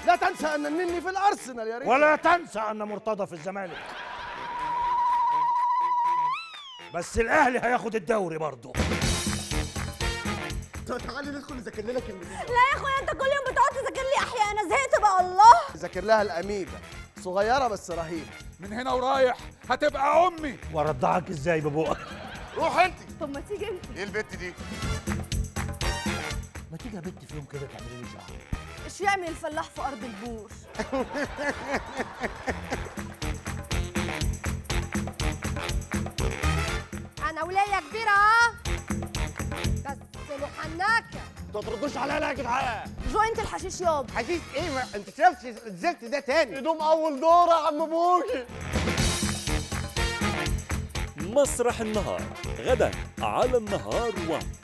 لا تنسى ان النني في الارسنال يا ريت ولا تنسى ان مرتضى في الزمالك بس الاهلي هياخد الدوري برضه طب تعالي ندخل نذاكر لنا كلمتين لا يا اخويا انت كل يوم بتقعد تذاكر لي احياء انا زهقت بقى الله ذاكر لها الاميبا صغيره بس رهيبه من هنا ورايح هتبقى امي وارضعك ازاي ببقك روح انت طب ما تيجي انت ايه البت دي ما تيجي يا بنت في يوم كده تعملي لي شعر ايش يعمل الفلاح في ارض البور انا ولية كبيرة اه بس محنكة ما تردوش عليا يا جدعان جوينت الحشيش يابا حشيش ايه ما انت شفتش الزفت ده تاني هدوم اول دوره يا عم بوجي مسرح النهار غدا على النهار 1